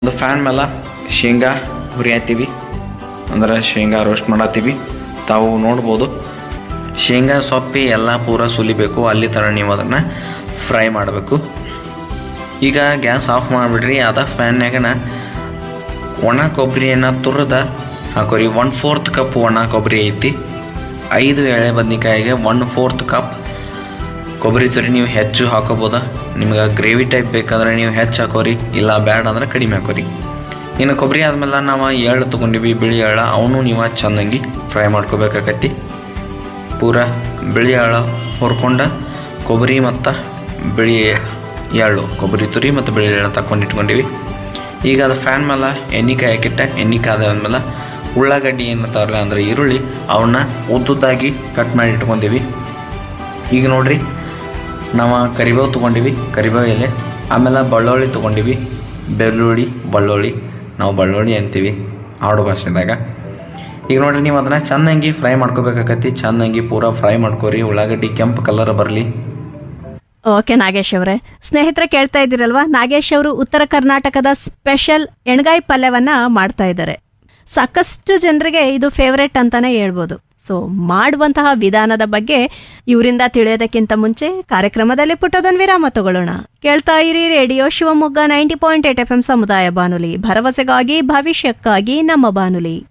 ಒಂದು ಫ್ಯಾನ್ ಮೇಲೆ ಶೇಂಗಾ ಹುರಿಯಾತೀವಿ ಅಂದ್ರೆ ಶೇಂಗಾ ರೋಸ್ಟ್ ಮಾಡತ್ತೀವಿ ತಾವು ನೋಡ್ಬೋದು ಶೇಂಗಾ ಸೊಪ್ಪಿ ಎಲ್ಲ ಪೂರ ಸುಲಿಬೇಕು ಅಲ್ಲಿ ಥರ ನೀವು ಅದನ್ನು ಫ್ರೈ ಮಾಡಬೇಕು ಈಗ ಗ್ಯಾಸ್ ಆಫ್ ಮಾಡಿಬಿಡ್ರಿ ಅದ ಫ್ಯಾನ್ಯಾಗನ ಒಣ ಕೊಬ್ಬರಿಯನ್ನು ತುರಿದ ಹಾಕೋರಿ ಒನ್ ಫೋರ್ತ್ ಕಪ್ ಒಣ ಕೊಬ್ಬರಿ ಐತಿ ಐದು ಎಳೆ ಬದ್ನಿಕಾಯಿಗೆ ಒನ್ ಫೋರ್ತ್ ಕಪ್ ಕೊಬ್ಬರಿ ತುರಿ ನೀವು ಹೆಚ್ಚು ಹಾಕೋಬೋದ ನಿಮ್ಗೆ ಗ್ರೇವಿ ಟೈಪ್ ಬೇಕಾದ್ರೆ ನೀವು ಹೆಚ್ಚು ಹಾಕೋರಿ ಇಲ್ಲ ಬ್ಯಾಡ ಅಂದ್ರೆ ಕಡಿಮೆ ಹಾಕೋರಿ ಇನ್ನು ಕೊಬ್ಬರಿ ಆದ್ಮೇಲೆ ನಾವು ಎಳ್ಳು ತೊಗೊಂಡಿವಿ ಬಿಳಿ ಎಳ್ಳು ಅವನು ನೀವು ಚೆನ್ನಾಗಿ ಫ್ರೈ ಮಾಡ್ಕೋಬೇಕಾಕತಿ ಪೂರ ಬಿಳಿ ಎಳ್ಳು ಹುರ್ಕೊಂಡ ಕೊಬ್ಬರಿ ಮತ್ತು ಬಿಳಿ ಎಳ್ಳು ಕೊಬ್ಬರಿ ತುರಿ ಮತ್ತು ಬಿಳಿ ಎಳ್ಳು ತಕೊಂಡು ಇಟ್ಕೊಂಡಿವಿ ಈಗ ಅದು ಫ್ಯಾನ್ ಮೇಲೆ ಎಣ್ಣೆ ಕಾಯಕ್ಕಿಟ್ಟ ಎಣ್ಣೆ ಕಾದಾದ್ಮೇಲೆ ಉಳ್ಳಾಗಡ್ಡಿ ಏನಂತಾರಲ್ಲ ಅಂದ್ರೆ ಈರುಳ್ಳಿ ಅವನ್ನ ಉದ್ದುದ್ದಾಗಿ ಕಟ್ ಮಾಡಿ ಇಟ್ಕೊಂಡಿವಿ ಈಗ ನೋಡ್ರಿ ನಾವು ಕರಿಬೇವು ತೊಗೊಂಡಿವಿ ಕರಿಬೇವು ಎಲೆ ಆಮೇಲೆ ಬೆಳ್ಳುಳ್ಳಿ ತೊಗೊಂಡಿವಿ ಬೆಳ್ಳುಳ್ಳಿ ಬೆಳ್ಳುಳ್ಳಿ ನಾವು ಬೆಳ್ಳುಳ್ಳಿ ಅಂತೀವಿ ಆಡು ಭಾಷೆದಾಗ ಈಗ ನೋಡ್ರಿ ನೀವು ಅದನ್ನು ಚೆನ್ನಾಗಿ ಫ್ರೈ ಮಾಡ್ಕೋಬೇಕಾಕತಿ ಚೆನ್ನಾಗಿ ಪೂರ ಫ್ರೈ ಮಾಡ್ಕೋರಿ ಉಳ್ಳಾಗಡ್ಡಿ ಕೆಂಪು ಕಲರ್ ಬರಲಿ ಓಕೆ ನಾಗೇಶ್ ಅವರೇ ಸ್ನೇಹಿತರೆ ಕೇಳ್ತಾ ಇದ್ದೀರಲ್ವಾ ನಾಗೇಶ್ ಅವರು ಉತ್ತರ ಕರ್ನಾಟಕದ ಸ್ಪೆಷಲ್ ಎಣ್ಗಾಯಿ ಪಲ್ಯವನ್ನ ಮಾಡ್ತಾ ಇದ್ದಾರೆ ಸಾಕಷ್ಟು ಜನರಿಗೆ ಇದು ಫೇವರೇಟ್ ಅಂತಾನೆ ಹೇಳ್ಬೋದು ಸೊ ಮಾಡುವಂತಹ ವಿಧಾನದ ಬಗ್ಗೆ ಇವರಿಂದ ತಿಳಿಯೋದಕ್ಕಿಂತ ಮುಂಚೆ ಕಾರ್ಯಕ್ರಮದಲ್ಲಿ ಪುಟ್ಟದೊಂದು ವಿರಾಮ ತಗೊಳ್ಳೋಣ ಕೇಳ್ತಾ ಇರಿ radio Shivamogga ninety point eight F M ಸಮುದಾಯ ಬಾನುಲಿ ಭರವಸೆಗಾಗಿ ಭವಿಷ್ಯಕ್ಕಾಗಿ ನಮ್ಮ ಬಾನುಲಿ